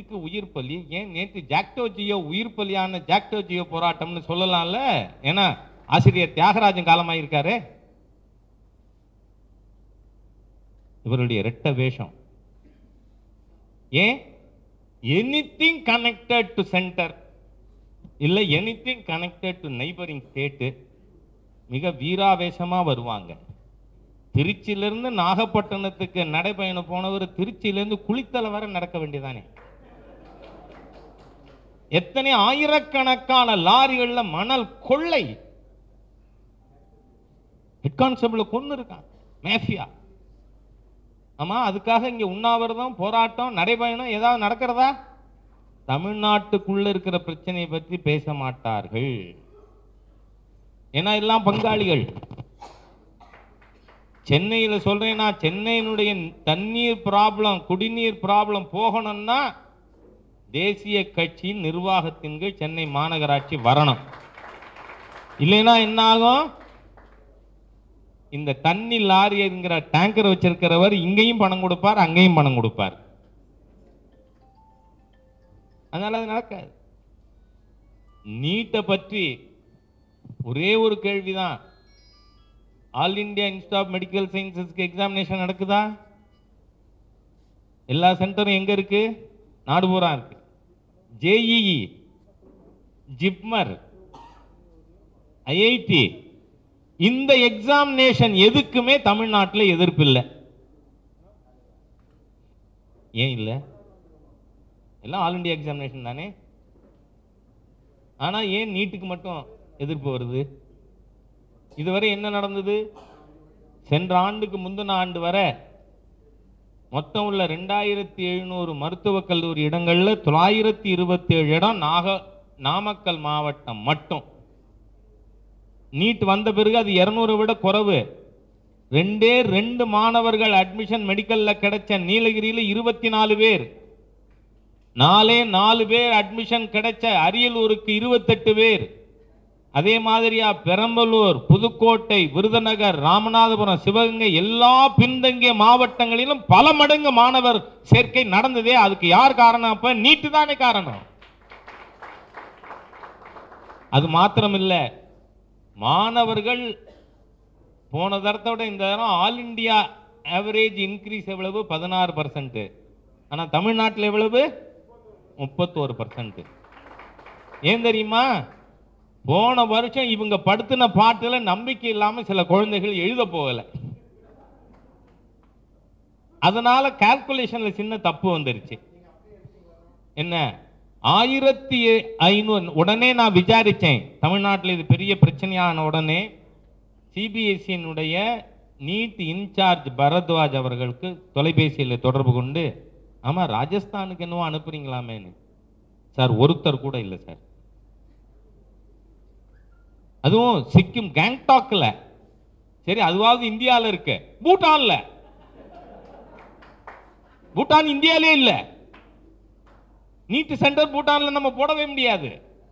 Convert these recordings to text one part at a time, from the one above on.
நீட்டுக்கு உயிர் பலி ஏன் நேற்று ஜாக்டோ ஜியோ உயிர் பலியான ஜாக்டோ ஜியோ போராட்டம்னு சொல்லலாம்ல ஏன்னா ஆசிரியர் தியாகராஜன் காலமாயிருக்காரு இவருடைய ரெட்ட வேஷம் ஏன் எனிதிங் கனெக்டட் டு சென்டர் இல்லை anything connected to neighbouring state மிக வீராவேசமா வருவாங்க திருச்சியிலிருந்து நாகப்பட்டினத்துக்கு நடைபயணம் போனவர் திருச்சியிலிருந்து குளித்தலை வரை நடக்க வேண்டியதானே எத்தனை ஆயிரக்கணக்கான லாரிகள்ல மணல் கொள்ளை ஹெட் கான்ஸ்டபிள் கொண்டு இருக்கான் மேஃபியா ஆமா அதுக்காக இங்க உண்ணாவிரதம் போராட்டம் நடைபயணம் ஏதாவது நடக்கிறதா தமிழ்நாட்டுக்குள்ள இருக்கிற பிரச்சனையை பற்றி பேச மாட்டார்கள் ஏன்னா எல்லாம் பங்காளிகள் சென்னையில சொல்றேன்னா சென்னையினுடைய தண்ணீர் ப்ராப்ளம் குடிநீர் ப்ராப்ளம் போகணும்னா தேசிய கட்சியின் நிர்வாகத்தின் கீழ் சென்னை மாநகராட்சி வரணும் இல்லைன்னா என்ன ஆகும் இந்த தண்ணி லாரிங்கிற டேங்கர் வச்சிருக்கிறவர் இங்கேயும் பணம் கொடுப்பார் அங்கேயும் பணம் கொடுப்பார் அதனால அது நடக்காது நீட்டை பற்றி ஒரே ஒரு கேள்விதான் all India institute of medical சயின்சஸ்க்கு எக்ஸாமினேஷன் நடக்குதா எல்லா சென்டரும் எங்க இருக்கு நாடு பூரா இருக்கு ஜேஇஇ ஜிப்மர் ஐஐடி இந்த எக்ஸாமினேஷன் எதுக்குமே தமிழ்நாட்டில் எதிர்ப்பு இல்லை ஏன் இல்லை எல்லாம் ஆல் இந்தியா எக்ஸாமினேஷன் தானே ஆனா ஏன் நீட்டுக்கு மட்டும் எதிர்ப்பு வருது இதுவரை என்ன நடந்தது சென்ற ஆண்டுக்கு முந்தின ஆண்டு வரை மொத்தம் உள்ள ரெண்டாயிரத்தி எழுநூறு மருத்துவக் கல்லூரி இடங்கள்ல தொள்ளாயிரத்தி இருபத்தி ஏழு இடம் நாக நாமக்கல் மாவட்டம் மட்டும் நீட் வந்த பிறகு அது இருநூறு விட குறைவு ரெண்டே ரெண்டு மாணவர்கள் அட்மிஷன் மெடிக்கல்ல கிடைச்ச நீலகிரியில இருபத்தி நாலு பேர் நாலே நாலு பேர் அட்மிஷன் கிடைச்ச அரியலூருக்கு இருபத்தெட்டு பேர் அதே மாதிரியா பெரம்பலூர் புதுக்கோட்டை விருதுநகர் ராமநாதபுரம் சிவகங்கை எல்லா பின்தங்கிய மாவட்டங்களிலும் பல மடங்கு மாணவர் சேர்க்கை நடந்ததே அதுக்கு யார் காரணம் அப்ப நீட்டு தானே காரணம் அது மாத்திரம் இல்ல மாணவர்கள் போன தரத்தை விட இந்த தரம் ஆல் இந்தியா ஆவரேஜ் இன்க்ரீஸ் எவ்வளவு பதினாறு பர்சன்ட் ஆனா தமிழ்நாட்டில் எவ்வளவு முப்பத்தோரு பர்சன்ட் ஏன் தெரியுமா போன வருஷம் இவங்க படுத்தின பாட்டுல நம்பிக்கை இல்லாம சில குழந்தைகள் எழுத போகல அதனால கால்குலேஷன்ல சின்ன தப்பு வந்துருச்சு என்ன ஆயிரத்தி ஐநூறு உடனே நான் விசாரிச்சேன் தமிழ்நாட்டில் இது பெரிய பிரச்சனையான உடனே சிபிஎஸ்சியினுடைய நீட் இன்சார்ஜ் பரத்வாஜ் அவர்களுக்கு தொலைபேசியில் தொடர்பு கொண்டு ஆமா ராஜஸ்தானுக்கு என்னவோ அனுப்புறீங்களாமேன்னு சார் ஒருத்தர் கூட இல்லை சார் அதுவும் சிக்கிம் கேங்டாக்ல சரி அதுவாவது இந்தியால இருக்கு பூட்டான்ல பூட்டான் இந்தியாலே இல்ல நீட் சென்டர் பூட்டான்ல நம்ம போடவே முடியாது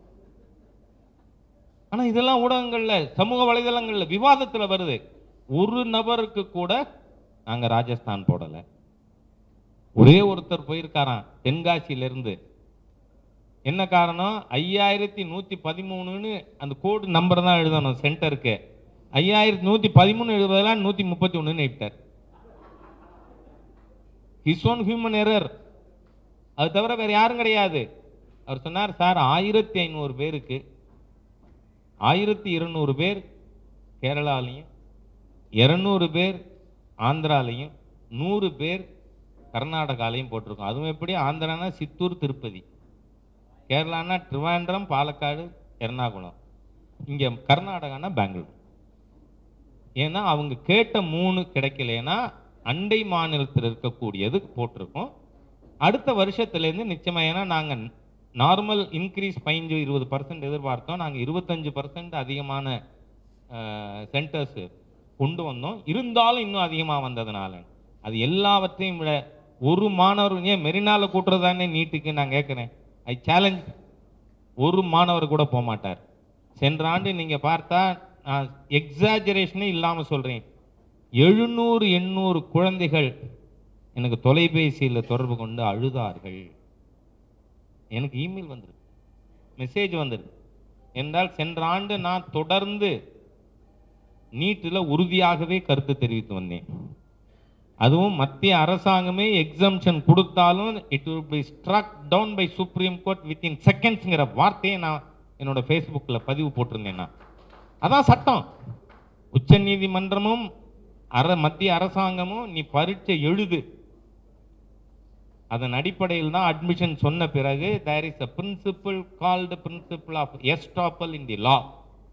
ஆனா இதெல்லாம் ஊடகங்கள்ல சமூக வலைதளங்கள்ல விவாதத்துல வருது ஒரு நபருக்கு கூட நாங்க ராஜஸ்தான் போடல ஒரே ஒருத்தர் போயிருக்காராம் தென்காசியில இருந்து என்ன காரணம் ஐயாயிரத்தி நூத்தி பதிமூணுன்னு அந்த கோடு நம்பர் தான் எழுதணும் சென்டருக்கு ஐயாயிரத்தி நூத்தி பதிமூணு எழுபதெல்லாம் நூத்தி முப்பத்தி ஒண்ணுன்னு எழுதிட்டார் ஹிஸ் ஓன் ஹியூமன் எரர் அது தவிர வேற யாரும் கிடையாது அவர் சொன்னார் சார் ஆயிரத்தி ஐநூறு பேருக்கு ஆயிரத்தி இருநூறு பேர் கேரளாலையும் இருநூறு பேர் ஆந்திராலையும் நூறு பேர் கர்நாடகாலையும் போட்டிருக்கோம் அதுவும் எப்படி ஆந்திரானா சித்தூர் திருப்பதி கேரளானா ட்ரிவாண்ட்ரம் பாலக்காடு எர்ணாகுளம் இங்கே கர்நாடகானா பெங்களூர் ஏன்னா அவங்க கேட்ட மூணு கிடைக்கலனா அண்டை மாநிலத்தில் இருக்கக்கூடியது போட்டிருக்கோம் அடுத்த வருஷத்துலேருந்து நிச்சயமா ஏன்னா நாங்கள் நார்மல் இன்க்ரீஸ் பதினஞ்சு இருபது பர்சன்ட் எதிர்பார்த்தோம் நாங்கள் இருபத்தஞ்சு பர்சன்ட் அதிகமான சென்டர்ஸ் கொண்டு வந்தோம் இருந்தாலும் இன்னும் அதிகமாக வந்ததுனால அது எல்லாவற்றையும் விட ஒரு மாணவர் ஏன் மெரினால கூட்டுறதானே நீட்டுக்கு நான் கேட்குறேன் ஐ சேலஞ்ச் ஒரு மாணவர் கூட போக மாட்டார் சென்ற ஆண்டு நீங்க பார்த்தா நான் எக்ஸாஜரேஷனே இல்லாம சொல்றேன் எழுநூறு எண்ணூறு குழந்தைகள் எனக்கு தொலைபேசியில் தொடர்பு கொண்டு அழுதார்கள் எனக்கு இமெயில் வந்திருக்கு மெசேஜ் வந்திருக்கு என்றால் சென்ற ஆண்டு நான் தொடர்ந்து நீட்டில் உறுதியாகவே கருத்து தெரிவித்து வந்தேன் அதுவும் மத்திய அரசாங்கமே எக்ஸம்ஷன் கொடுத்தாலும் it will be struck down by supreme court within செகண்ட்ஸ்ங்கிற வார்த்தையை நான் என்னோட ஃபேஸ்புக்கில் பதிவு போட்டிருந்தேன் நான் அதான் சட்டம் உச்ச நீதிமன்றமும் அர மத்திய அரசாங்கமும் நீ பரீட்சை எழுது அதன் அடிப்படையில் தான் அட்மிஷன் சொன்ன பிறகு there is a principle called principle of estoppel in the law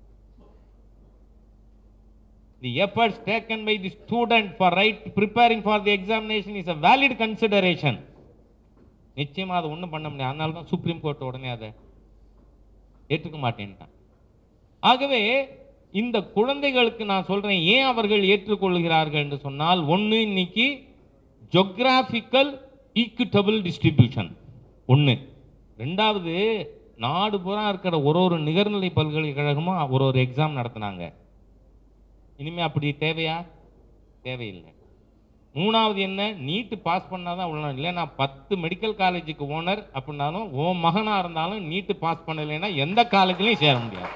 the efforts taken by the student for right preparing for the examination is a valid consideration நிச்சயமா அதை ஒண்ணும் பண்ண முடியாது அதனால தான் சுப்ரீம் கோர்ட் உடனே அதை ஏற்றுக்க மாட்டேன்ட்டான் ஆகவே இந்த குழந்தைகளுக்கு நான் சொல்றேன் ஏன் அவர்கள் ஏற்றுக்கொள்கிறார்கள் என்று சொன்னால் ஒண்ணு இன்னைக்கு ஜொக்ராபிக்கல் ஈக்குட்டபிள் டிஸ்ட்ரிபியூஷன் ஒண்ணு ரெண்டாவது நாடு பூரா இருக்கிற ஒரு ஒரு நிகர்நிலை பல்கலைக்கழகமும் ஒரு ஒரு எக்ஸாம் நடத்துனாங்க இனிமே அப்படி தேவையா தேவையில்லை மூணாவது என்ன நீட்டு பாஸ் பண்ணாதான் உள்ள இல்லை நான் பத்து மெடிக்கல் காலேஜுக்கு ஓனர் அப்படின்னாலும் ஓ மகனா இருந்தாலும் நீட்டு பாஸ் பண்ணலைன்னா எந்த காலேஜ்லயும் சேர முடியாது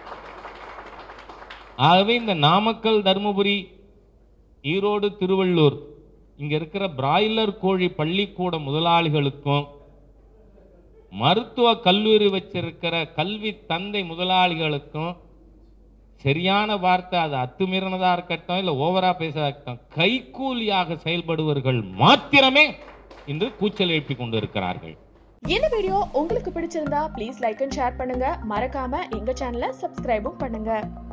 ஆகவே இந்த நாமக்கல் தருமபுரி ஈரோடு திருவள்ளூர் இங்க இருக்கிற பிராய்லர் கோழி பள்ளிக்கூட முதலாளிகளுக்கும் மருத்துவ கல்லூரி வச்சிருக்கிற கல்வி தந்தை முதலாளிகளுக்கும் சரியான வார்த்தை அது அத்துமீறினதா இருக்கட்டும் இல்ல ஓவரா பேசதா இருக்கட்டும் கைக்கூலியாக செயல்படுவர்கள் மாத்திரமே இன்று கூச்சல் எழுப்பி கொண்டு இருக்கிறார்கள் இந்த வீடியோ உங்களுக்கு பிடிச்சிருந்தா ப்ளீஸ் லைக் அண்ட் ஷேர் பண்ணுங்க மறக்காம எங்க சேனலை சப்ஸ்கிரைபும் பண்ணுங்க